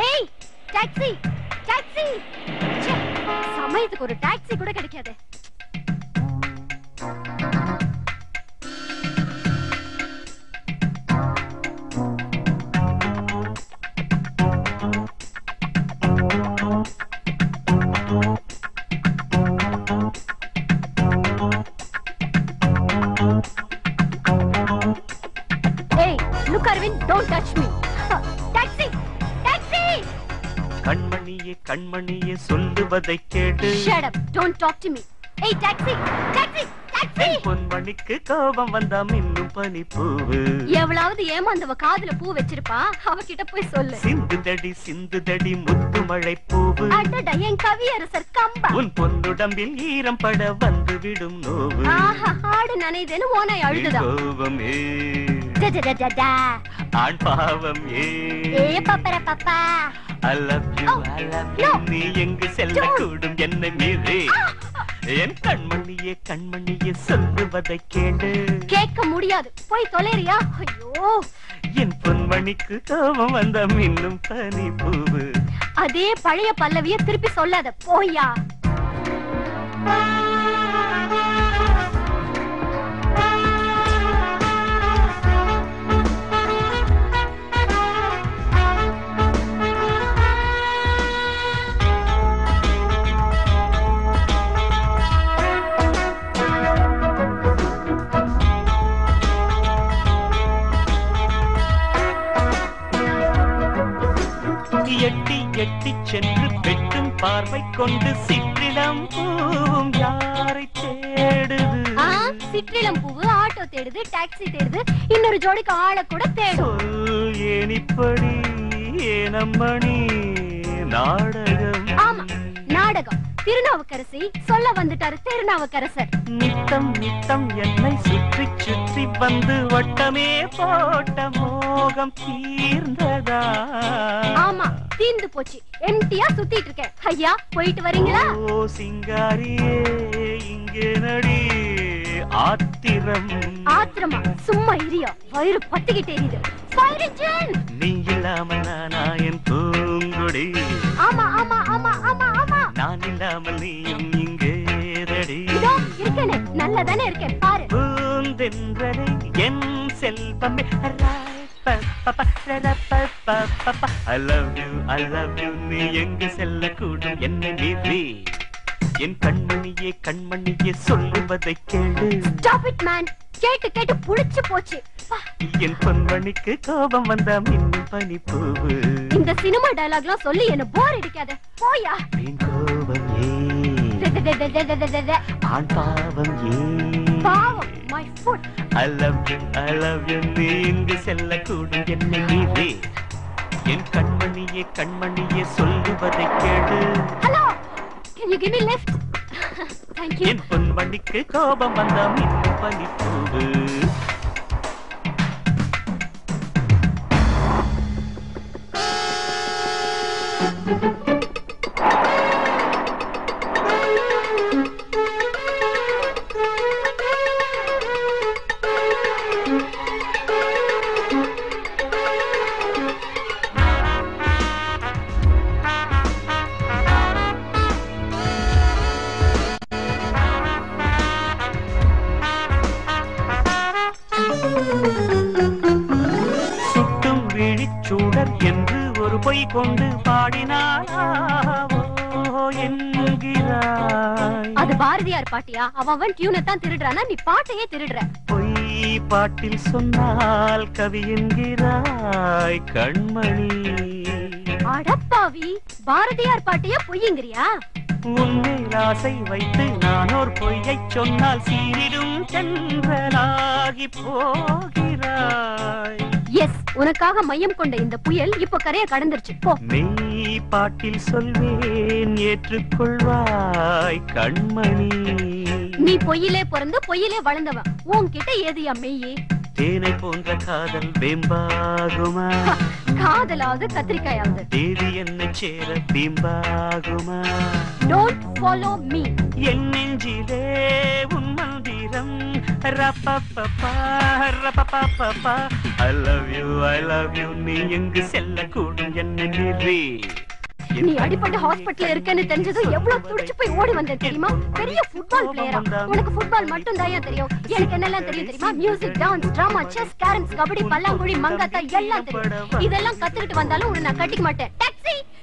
ஏய் taxi taxi ச்சே, சமயத்துக்கு ஒரு டாக்ஸி கூட கிடைக்காது ஏய் look Aravind don't touch me taxi taxi கண்மணியே கண்மணியே சொல்லுவதை கேடு shut up don't talk to me ஏய் டாக்ஸி டாக்ஸி டாக்ஸி என் பொன்மணிக்கு கோபம் வந்தா மின்னும் பனிப்பூவு எவ்வளவு ஏமாந்தவ காதுல பூ வச்சிருப்பா அவகிட்ட போய் சொல்லு சிந்துதடி சிந்துதடி முத்து மழை பூவு அடடா என் கவியரசர் கம்பா உன் பொன்னுடம்பில் ஈரம் பட வந்து விடும் நோவு ஆஹா ஆடு நனைதேன்னு ஓனை அழுதுதான் கோபமே டடடடடா. ஆண் பாவம் ஏ ஏ பப்பர பப்பா I love you, Oh, I love you. no. நீ எங்கு செல்ல Don't. கூடும் என்னை மீறி என் கண்மணியே கண்மணியே சொல்லுவதை கேளு கேட்க முடியாது போய் தொலைறியா ஐயோ என் பொன்மணிக்கு கோபம் வந்த மின்னும் பனி பூவு அதே பழைய பல்லவிய திருப்பி சொல்லாத போயா எட்டி எட்டி சென்று வெட்டும் பார்வை கொண்டு சிற்றிடம் பூவும் யாரை தேடுது ஆ சிற்றிளம் பூவு ஆட்டோ தேடுது டாக்ஸி தேடுது இன்னொரு ஜோடிக்கு ஆளை கூட தேடும் சொல் ஏன் இப்படி ஏனம்மணி நாடகம் ஆமா நாடகம் திருநாவுக்கரசி சொல்ல வந்துட்டாரு திருநாவுக்கரசர் நித்தம் நித்தம் என்னை சுற்றி சுற்றி வந்து வட்டமே போட்ட மோகம் தீர்ந்ததா ஆமா தீந்து போச்சு எம்டியா சுத்திட்டு இருக்கேன் ஐயா போயிட்டு வரீங்களா ஓ சிங்காரியே இங்கே நடி ஆத்திரம் ஆத்திரமா சும்மா இரியா வயிறு பத்திக்கிட்டே எரியுது ஃபயர் இன்ஜின் நீ இல்லாமல் நானா என் பூங்கொடி ஆமா ஆமா ஆமா ஆமா ஆமா நான் இல்லாமல் நீயும் இங்கே தடி இதோ இருக்கேனே நல்லா தானே இருக்கேன் பாரு பூந்தென்றலை என் செல்வமே I love you I love you நீ எங்கு செல்லக்கூடும் என்னை மீறி என் கண்மணியே கண்மணியே சொல்லுவதை கேளு ஸ்டாப் இட் மேன் கேட்டு கேட்டு புடிச்சு போச்சு பா, என் பொன்மணிக்கு கோபம் வந்தா மின்னும் பனிப்பூவு இந்த சினிமா டயலாக்லாம் சொல்லி என்ன போர் அடிக்காத போயா வீண் கோபம் ஏ த, த, த, த, த, த, த, த. ஆண் பாவம் ஏ பாவம் my foot I love you I love you நீ இங்கு செல்லக்கூடும் என்னை மீறி என் கண்மணியே கண்மணியே சொல்லுவதை கேளு hello can you give me lift thank you என் பொன்மணிக்கு கோபம் வந்தா மின்னும் பனிப்பூவு சுட்டும் விழிச்சூடர் என்று ஒரு பொய் கொண்டு பாடினாளா ஓ என்கிறாய் அது பாரதியார் பாட்டியா அவன் அவன் டியூனை தான் திருடுறானா நீ பாட்டையே திருடுற பொய் பாட்டில் சொன்னால் கவி என்கிறாய் கண்மணி அடப்பாவி பாரதியார் பாட்டையே பொய்யுங்கிறியா உன்மேல் ஆசை வைத்து நான் ஒரு பொய்யைச் சொன்னால் சீரிடும் சென்றலாகி போகிறாய் எஸ் உனக்காக மையம் கொண்ட இந்த புயல் இப்போ கரைய கடந்துருச்சு போ மெய் பாட்டில் சொல்வேன் ஏற்றுக்கொள்வாய் கண்மணி நீ பொய்யிலே பிறந்து பொய்யிலே வளர்ந்தவன் உன்கிட்ட ஏதுயா மெய்யே தேனை போன்ற காதல் வெம்பாகுமா காதலாவது கத்திரிக்காயாவது தேவி என்னை சேர பிம்பாகுமா டோன்ட் ஃபாலோ மீ என் நெஞ்சிலே உன் மந்திரம் ரப்பப்பப்பா, ரப்பப்பப்பா. I love you, I love you. நீ எங்கு செல்லக்கூடும் என்னை என்னை மீறி என் நீ அடிபட்டு ஹாஸ்பிடல்ல இருக்கேன்னு தெரிஞ்சதும் எவ்வளவு துடிச்சு போய் ஓடி வந்தேன் தெரியுமா பெரிய ஃபுட்பால் பிளேயரா உனக்கு ஃபுட்பால் மட்டும் தான் தெரியும் எனக்கு என்னெல்லாம் தெரியும் தெரியுமா music dance drama chess carroms kabaddi பல்லாங்குழி மங்காத்தா எல்லாம் தெரியும் இதெல்லாம் கத்துக்கிட்டு வந்தாலும் உன்னை நான் கட்டிக்க மாட்டேன் டாக்ஸி